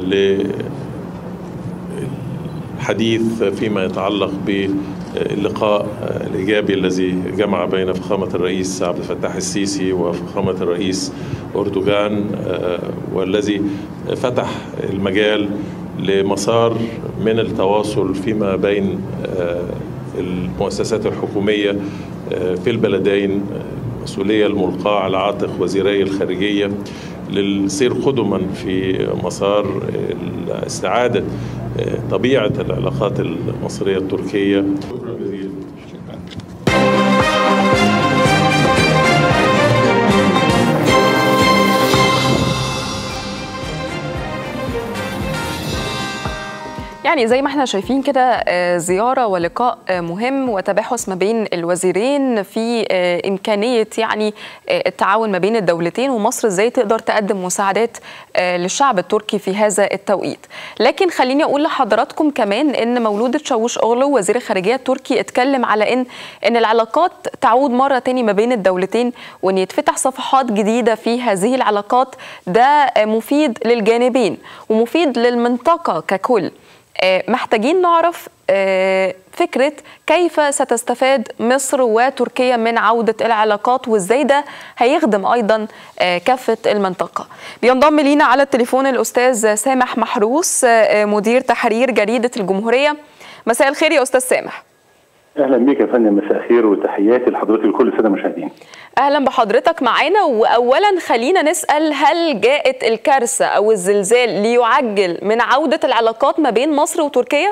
للحديث فيما يتعلق باللقاء آه، الإيجابي الذي جمع بين فخامة الرئيس عبد الفتاح السيسي وفخامة الرئيس أردوغان آه، والذي فتح المجال لمسار من التواصل فيما بين آه، المؤسسات الحكومية آه، في البلدين مسؤولية الملقاة على عاتق وزيري الخارجية للسير قدما في مسار استعادة طبيعة العلاقات المصرية التركية يعني زي ما احنا شايفين كده آه، زيارة ولقاء آه، مهم وتباحث ما بين الوزيرين في آه، إمكانية يعني آه، التعاون ما بين الدولتين ومصر ازاي تقدر تقدم مساعدات آه، للشعب التركي في هذا التوقيت لكن خليني أقول لحضراتكم كمان إن مولود تشاوش أوغلو وزير الخارجية التركي اتكلم على إن إن العلاقات تعود مرة تاني ما بين الدولتين وإن يتفتح صفحات جديدة في هذه العلاقات ده آه، مفيد للجانبين ومفيد للمنطقة ككل آه، محتاجين نعرف آه، فكرة كيف ستستفاد مصر وتركيا من عودة العلاقات وازاي ده هيخدم أيضا آه، كافة المنطقة بينضم لينا على التليفون الأستاذ سامح محروس آه، مدير تحرير جريدة الجمهورية مساء الخير يا أستاذ سامح اهلا بيك يا فندم مساء الخير وتحياتي لحضرتك لكل الساده المشاهدين. أهلا بحضرتك معانا وأولا خلينا نسأل هل جاءت الكارثة أو الزلزال ليعجل من عودة العلاقات ما بين مصر وتركيا؟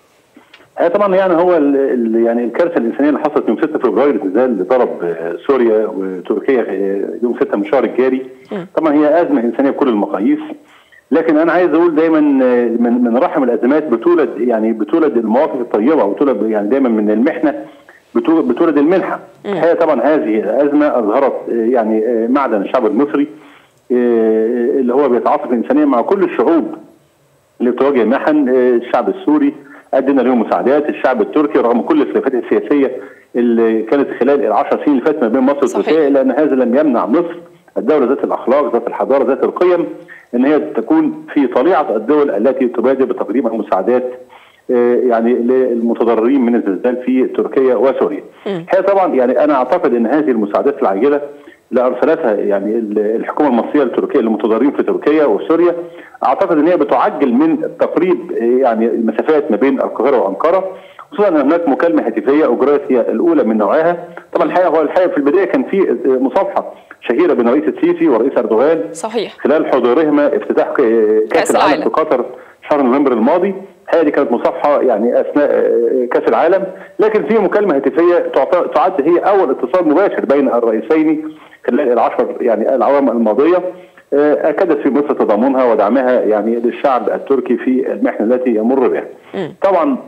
هي طبعا يعني هو ال ال يعني الكارثه الانسانيه اللي حصلت يوم 6 فبراير الزلزال اللي ضرب آه، سوريا وتركيا آه، يوم 6 من الشهر الجاري طبعا هي ازمه انسانيه بكل المقاييس لكن انا عايز اقول دايما آه، من من رحم الازمات بتولد يعني بتولد المواقف الطيبه وبتولد يعني دايما من المحنه بتولد بتولد المنحه هي طبا هذه الازمه اظهرت آه، يعني آه، معدن الشعب المصري آه، اللي هو بيتعاطف انسانيا مع كل الشعوب اللي بتواجه محن آه، الشعب السوري قدمنا لهم مساعدات الشعب التركي رغم كل الخلافات السياسيه اللي كانت خلال العشر سنين اللي فاتت ما بين مصر وتركيا الا ان هذا لم يمنع مصر الدوله ذات الاخلاق ذات الحضاره ذات القيم ان هي تكون في طليعه الدول التي تبادر بتقديم المساعدات آه، يعني للمتضررين من الزلزال في تركيا وسوريا. هي طبعا يعني انا اعتقد ان هذه المساعدات العاجله اللي ارسلتها يعني ال- الحكومه المصريه لتركيا للمتضررين في تركيا وسوريا اعتقد ان هي بتعجل من تقريب آه، يعني المسافات ما بين القاهره وانقره خصوصا ان هناك مكالمه هاتفيه اجريت هي الاولى من نوعها طبعا الحقيقه هو الحقيقه في البدايه كان في آه، مصافحه شهيره بين رئيس السيسي ورئيس اردوغان صحيح خلال حضورهما افتتاح ك- كاس كأس العالم العالم. في قطر شهر نوفمبر الماضي هذه دي كانت مصافحه يعني اثناء آه، كاس العالم لكن في مكالمه هاتفيه تعت- تعد هي اول اتصال مباشر بين الرئيسين خلال العشر يعني الاعوام الماضيه آه، اكدت في مصر تضامنها ودعمها يعني للشعب التركي في المحنه التي يمر بها. طبعا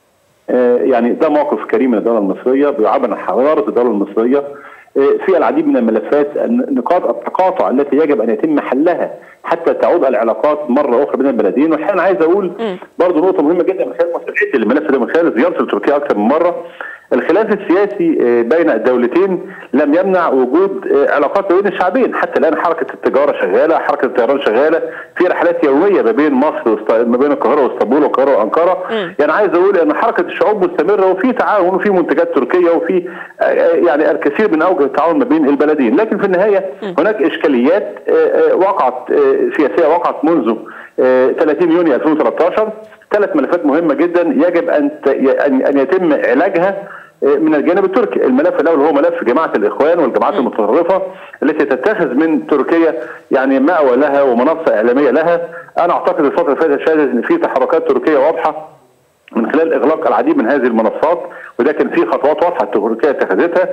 آه، يعني ده موقف كريم من الدوله المصريه بيعبر عن حضاره الدوله المصريه آه، في العديد من الملفات نقاط التقاطع التي يجب ان يتم حلها حتى تعود العلاقات مره اخرى بين البلدين والحقيقه انا عايز اقول برضه نقطه مهمه جدا من خلال متابعتي للملف ده من خلال زيارتي لتركيا اكثر من مره الخلاف السياسي آه، بين الدولتين لم يمنع وجود آه، علاقات بين الشعبين حتى الان حركه التجاره شغاله حركه الطيران شغاله في رحلات يوميه ما بين مصر وست... ما بين القاهره واسطنبول والقاهره وانقره يعني عايز اقول ان حركه الشعوب مستمره وفي تعاون وفي منتجات تركيه وفي آه، آه، يعني الكثير من اوجه التعاون ما بين البلدين لكن في النهايه هناك اشكاليات آه، آه، وقعت آه، سياسيه وقعت منذ آه، 30 يونيو 2013 ثلاث ملفات مهمه جدا يجب ان ت- ان ان يتم علاجها آه، من الجانب التركي، الملف الاول هو ملف جماعه الاخوان والجماعات المتطرفه التي تتخذ من تركيا يعني مأوى لها ومنصه اعلاميه لها، انا اعتقد الفتره اللي فاتت شهدت ان في تحركات تركيه واضحه من خلال اغلاق العديد من هذه المنصات وده كان في خطوات واضحه تركيا اتخذتها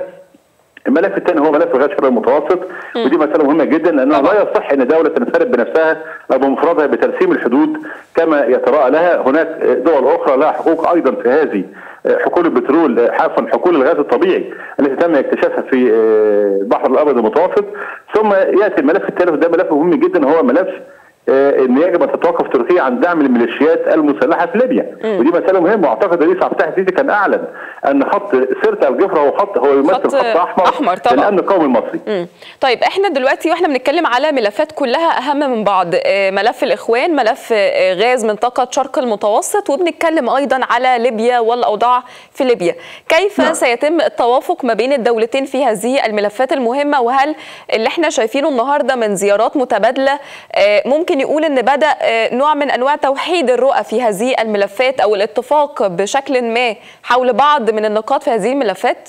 الملف الثاني هو ملف غاز الشرق المتوسط ودي مساله مهمه جدا لانها لا يصح ان دوله تنفرد بنفسها او بمفردها بترسيم الحدود كما يتراءى لها هناك دول اخرى لها حقوق ايضا في هذه حقول البترول عفوا حقول الغاز الطبيعي التي تم اكتشافها في البحر الابيض المتوسط ثم ياتي الملف الثالث وده ملف مهم جدا هو ملف آه، ان يجب ان تتوقف تركيا عن دعم الميليشيات المسلحه في ليبيا ودي مساله مهمه واعتقد الرئيس عبد الفتاح السيسي كان اعلن ان خط سيرتا الجفره هو خط هو يمثل خط خط احمر, أحمر طبعاً. للامن القومي المصري مم. طيب احنا دلوقتي واحنا بنتكلم على ملفات كلها اهم من بعض آه، ملف الاخوان ملف آه، غاز منطقه شرق المتوسط وبنتكلم ايضا على ليبيا والاوضاع في ليبيا كيف نعم. سيتم التوافق ما بين الدولتين في هذه الملفات المهمه وهل اللي احنا شايفينه النهارده من زيارات متبادله آه، ممكن يقول ان بدا آه، نوع من انواع توحيد الرؤى في هذه الملفات او الاتفاق بشكل ما حول بعض من النقاط في هذه الملفات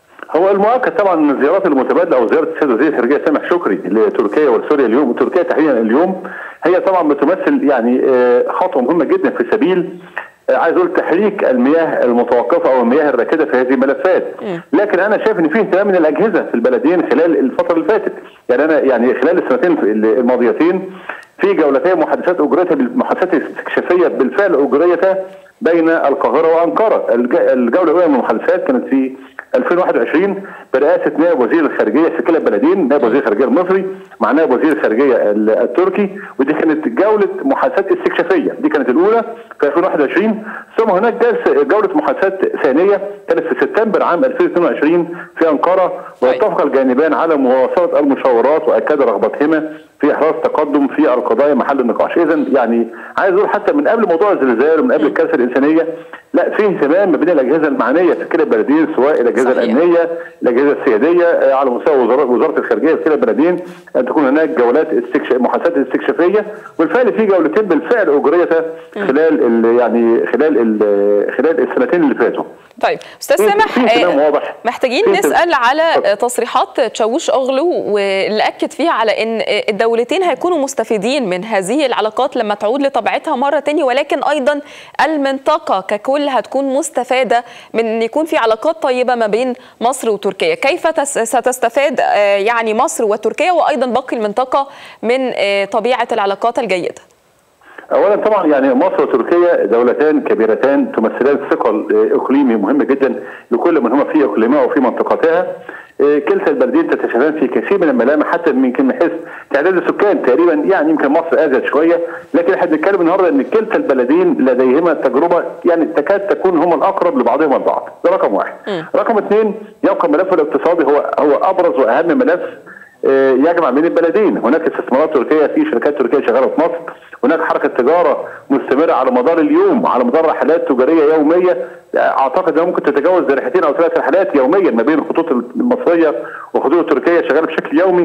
هو المؤكد طبعا ان الزيارات المتبادله او زياره السيد وزير الخارجيه سامح شكري لتركيا وسوريا اليوم وتركيا تحديدا اليوم هي طبعا بتمثل يعني آه، خطوه مهمه جدا في سبيل آه، عايز اقول تحريك المياه المتوقفه او المياه الراكده في هذه الملفات لكن انا شايف ان في اهتمام من الاجهزه في البلدين خلال الفتره اللي فاتت يعني انا يعني خلال السنتين الماضيتين في جولتين محادثات اجريتها المحادثات الاستكشافيه بالفعل اجريتها بين القاهره وانقره الج- الجوله الاولى من المحادثات كانت في 2021 برئاسه نائب وزير الخارجيه في كلا البلدين نائب وزير الخارجيه المصري مع نائب وزير الخارجيه ال- التركي ودي كانت جوله محادثات استكشافيه دي كانت الاولى في 2021 ثم هناك جلسه جوله محادثات ثانيه كانت في سبتمبر عام 2022 في انقره واتفق الجانبان على مواصله المشاورات واكد رغبتهما في احراز تقدم في القضايا محل النقاش اذا يعني عايز اقول حتى من قبل موضوع الزلزال ومن قبل الكارثه الانسانيه لا في اهتمام ما بين الاجهزه المعنيه في كلا البلدين سواء الاجهزه صحيح. الامنيه الاجهزه السياديه آه، على مستوى وزاره وزاره الخارجيه في كلا البلدين ان تكون هناك جولات استكشاف محادثات استكشافيه بالفعل في جولتين بالفعل اجريتا خلال ال- يعني خلال ال- خلال السنتين اللي فاتوا طيب استاذ في- سامح في اهتمام آه، واضح. محتاجين في اهتمام. نسال على تصريحات تشاوش اغلو واللي اكد فيها على ان الدولتين هيكونوا مستفيدين من هذه العلاقات لما تعود لطبيعتها مره تاني ولكن ايضا المنطقه ككل هتكون مستفاده من ان يكون في علاقات طيبه ما بين مصر وتركيا كيف تس- ستستفاد آه، يعني مصر وتركيا وايضا باقي المنطقه من آه، طبيعه العلاقات الجيده اولا طبعا يعني مصر وتركيا دولتان كبيرتان تمثلان ثقل آه، اقليمي مهم جدا لكل منهما في اقليمها وفي منطقتها آه، كلتا البلدين تتشابهان في كثير من الملامح حتى يمكن من حيث تعداد السكان تقريبا يعني يمكن مصر ازيد شويه لكن احنا بنتكلم النهارده ان كلتا البلدين لديهما تجربه يعني تكاد تكون هما الاقرب لبعضهم البعض ده رقم واحد رقم اثنين يبقى الملف الاقتصادي هو هو ابرز واهم ملف آه، يجمع بين البلدين هناك استثمارات تركيه في شركات تركيه شغاله في مصر هناك حركه تجاره مستمره على مدار اليوم على مدار رحلات تجاريه يوميه آه، اعتقد انها ممكن تتجاوز رحلتين او ثلاث رحلات يوميا ما بين الخطوط المصريه والخطوط التركيه شغاله بشكل يومي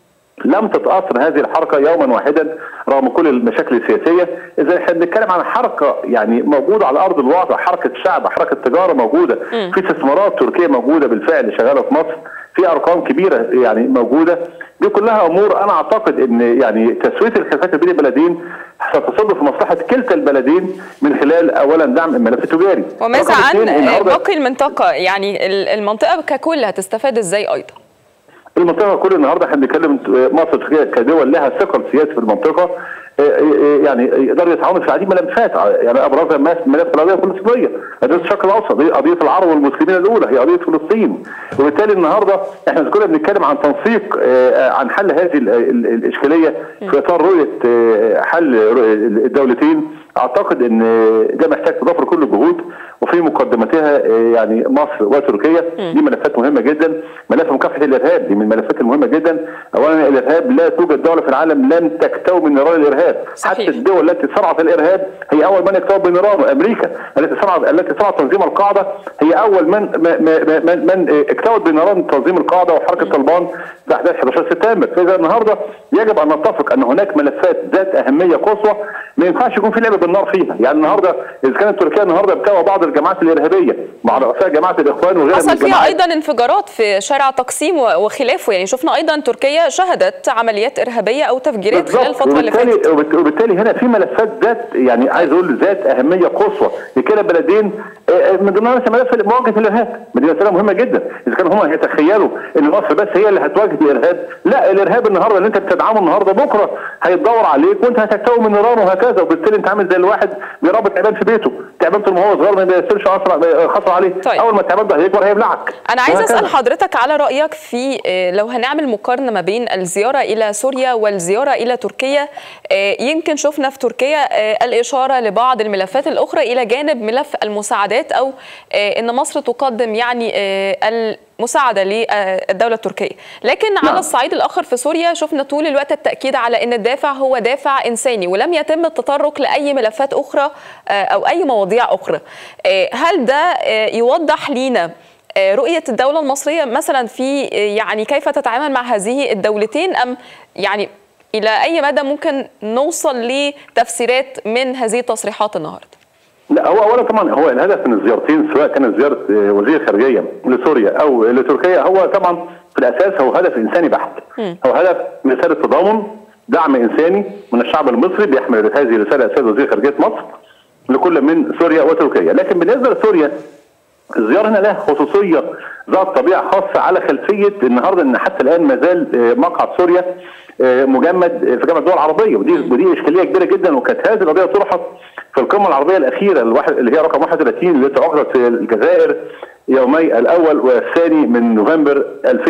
لم تتاثر هذه الحركه يوما واحدا رغم كل المشاكل السياسيه، اذا احنا بنتكلم عن حركه يعني موجوده على ارض الواقع، حركه شعب، حركه تجاره موجوده، في استثمارات تركيه موجوده بالفعل شغاله في مصر، في ارقام كبيره يعني موجوده، دي كلها امور انا اعتقد ان يعني تسويه الخلافات بين البلدين ستصب في مصلحه كلتا البلدين من خلال اولا دعم الملف التجاري. وماذا رقم عن اثنين، النهاردة- باقي المنطقه يعني ال- المنطقه ككل هتستفاد ازاي ايضا المنطقه كل النهارده احنا بنتكلم مصر وتركيا كدول لها ثقل سياسي في المنطقه آه، آه، يعني يقدروا يتعاونوا في العديد من الملفات يعني ابرزها مس- ملف القضيه الفلسطينيه قضيه الشرق الاوسط هي قضيه العرب والمسلمين الاولى هي قضيه فلسطين وبالتالي النهارده احنا كنا بنتكلم عن تنسيق آه، عن حل هذه ال- ال- الاشكاليه في اطار رؤيه آه، حل رؤية الدولتين اعتقد ان ده محتاج تضافر كل الجهود وفي مقدمتها آه، يعني مصر وتركيا دي ملفات مهمه جدا ملف مكافحه الارهاب دي من الملفات المهمه جدا اولا الارهاب لا توجد دوله في العالم لم تكتوي من نيران الارهاب صحيح. حتى الدول التي صنعت الارهاب هي اول من يكتوي بنيران امريكا التي صنعت التي صنعت تنظيم القاعده هي اول من من من, من, من اكتوت بنيران تنظيم القاعده وحركه طالبان في احداث 11 سبتمبر فاذا النهارده يجب ان نتفق ان هناك ملفات ذات اهميه قصوى ما ينفعش يكون في لعب بالنار فيها يعني النهارده اذا كانت تركيا النهارده بتوى بعض الجماعات الارهابيه مع رؤساء جماعه الاخوان وغيرها من حصل فيها الجماعات ايضا انفجارات في شارع تقسيم و- وخلافه يعني شفنا ايضا تركيا شهدت عمليات ارهابيه او تفجيرات خلال بالظبط. الفتره اللي وبالتالي فاتت وبالت- وبالتالي هنا في ملفات ذات يعني عايز اقول ذات اهميه قصوى لكلا البلدين آه، آه، من ضمنها مثلا ملف مواجهه الارهاب دي مساله مهمه جدا اذا كانوا هم يتخيلوا ان مصر بس هي اللي هتواجه الارهاب لا الارهاب النهارده اللي انت بتدعمه النهارده بكره هيتدور عليك وانت هتكتوي من نيران وهكذا وبالتالي انت عامل زي الواحد بيربط تعبان في بيته تعبان طول ما هو صغير ما بيصيرش اسرع خطر عليه طيب. اول ما التعبان ده هيكبر هيبلعك انا عايزه وهكذا. اسال حضرتك على رايك في آه، لو هنعمل مقارنه ما بين الزياره الى سوريا والزياره الى تركيا آه، يمكن شفنا في تركيا آه، الاشاره لبعض الملفات الاخرى الى جانب ملف المساعدات او آه، ان مصر تقدم يعني آه، المساعده للدوله التركيه لكن على نعم. الصعيد الاخر في سوريا شفنا طول الوقت التاكيد على ان الدافع هو دافع انساني ولم يتم التطرق لاي ملفات اخرى آه، او اي مواضيع اخرى آه، هل ده آه، يوضح لينا آه، رؤية الدولة المصرية مثلا في آه، يعني كيف تتعامل مع هذه الدولتين أم يعني إلى أي مدى ممكن نوصل لتفسيرات من هذه التصريحات النهاردة؟ لا هو اولا طبعا هو الهدف من الزيارتين سواء كانت زياره آه، وزير الخارجيه لسوريا او لتركيا هو طبعا في الاساس هو هدف انساني بحت هو هدف رساله تضامن دعم انساني من الشعب المصري بيحمل هذه الرساله السيد وزير خارجيه مصر لكل من سوريا وتركيا لكن بالنسبه لسوريا الزياره هنا لها خصوصيه ذات طبيعه خاصه على خلفيه النهارده ان حتى الان ما زال آه، مقعد سوريا آه، مجمد في جامعه الدول العربيه ودي ودي اشكاليه كبيره جدا وكانت هذه القضيه طرحت في القمه العربيه الاخيره الواحد اللي هي رقم 31 التي عقدت في الجزائر يومي الاول والثاني من نوفمبر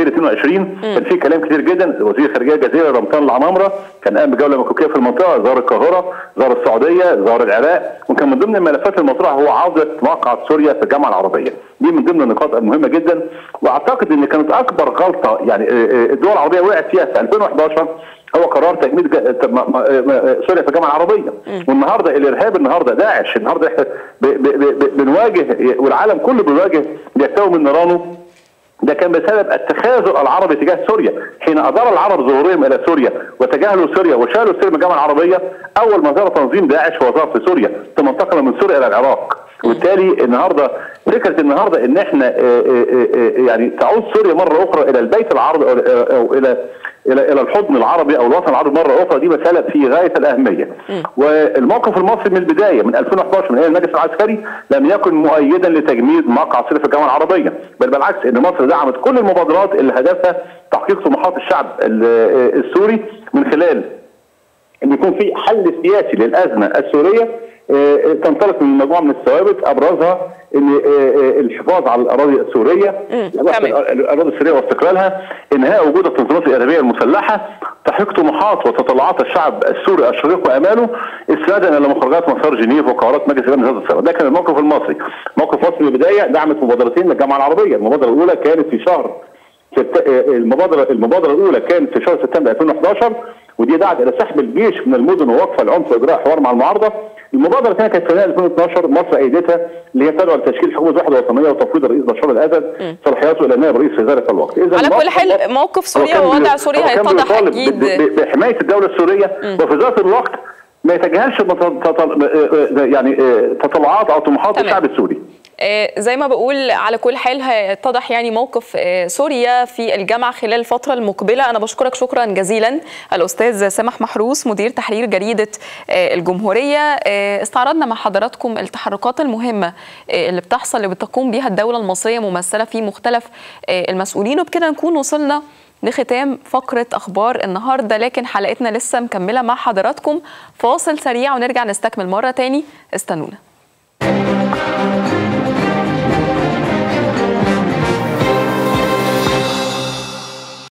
2022 كان في كلام كتير جدا وزير خارجيه الجزائر رمضان العمامره كان قام بجوله مكوكيه في المنطقه زار القاهره زار السعوديه زار العراق وكان من ضمن الملفات المطروحه هو عوده مقعد سوريا في الجامعه العربيه دي من ضمن النقاط المهمه جدا واعتقد ان كانت اكبر غلطه يعني آه، آه، الدول العربيه وقعت فيها في 2011 هو قرار تجميد جا- ت- م- م- سوريا في الجامعه العربيه والنهارده الارهاب النهارده داعش النهارده احنا ب- ب- ب- بنواجه والعالم كله بيواجه بيكتوي من نيرانه ده كان بسبب التخاذل العربي تجاه سوريا حين ادار العرب ظهورهم الى سوريا وتجاهلوا سوريا وشالوا سوريا من الجامعه العربيه اول ما ظهر تنظيم داعش هو ظهر في سوريا ثم انتقل من سوريا الى العراق وبالتالي النهارده فكره النهارده ان احنا آه، آه، آه، يعني تعود سوريا مره اخرى الى البيت العربي او أو الى الى الى الحضن العربي او الوطن العربي مره اخرى دي مساله في غايه الاهميه والموقف المصري من البدايه من 2011 من ايام المجلس العسكري لم يكن مؤيدا لتجميد مقعد سوريا في الجامعه العربيه بل بالعكس ان مصر دعمت كل المبادرات اللي هدفها تحقيق طموحات الشعب ال- السوري من خلال ان يكون في حل سياسي للازمه السوريه آه، تنطلق من مجموعه من الثوابت ابرزها ان آه، آه، الحفاظ على الاراضي السوريه الاراضي السوريه واستقلالها انهاء وجود التنظيمات الارهابيه المسلحه تحقيق طموحات وتطلعات الشعب السوري الشقيق واماله استنادا الى مخرجات مسار جنيف وقرارات مجلس الامن هذا السنه ده كان الموقف المصري موقف مصر من البدايه دعمت مبادرتين للجامعه العربيه المبادره الاولى كانت في شهر ست- المبادره المبادره الاولى كانت في شهر سبتمبر 2011 ودي دعت الى سحب الجيش من المدن ووقف العنف واجراء حوار مع المعارضه. المبادره الثانيه كانت في يناير 2012 مصر ايدتها اللي هي تدعو لتشكيل حكومه وحده وطنيه وتفويض الرئيس بشار الاسد صلاحياته الى نائب رئيس في ذلك الوقت. إذن على كل موقف حال موقف سوريا هو كان ووضع بي- سوريا هو كان هيتضح بيطالب اكيد ب- ب- بحمايه الدوله السوريه وفي ذات الوقت ما يتجاهلش مت- تط- يعني تطلعات او طموحات تمام. الشعب السوري. آه، زي ما بقول على كل حال هيتضح يعني موقف آه، سوريا في الجامعة خلال الفترة المقبلة أنا بشكرك شكرا جزيلا الأستاذ سامح محروس مدير تحرير جريدة آه، الجمهورية آه، استعرضنا مع حضراتكم التحركات المهمة آه، اللي بتحصل اللي بتقوم بها الدولة المصرية ممثلة في مختلف آه، المسؤولين وبكده نكون وصلنا لختام فقرة أخبار النهاردة لكن حلقتنا لسه مكملة مع حضراتكم فاصل سريع ونرجع نستكمل مرة تاني استنونا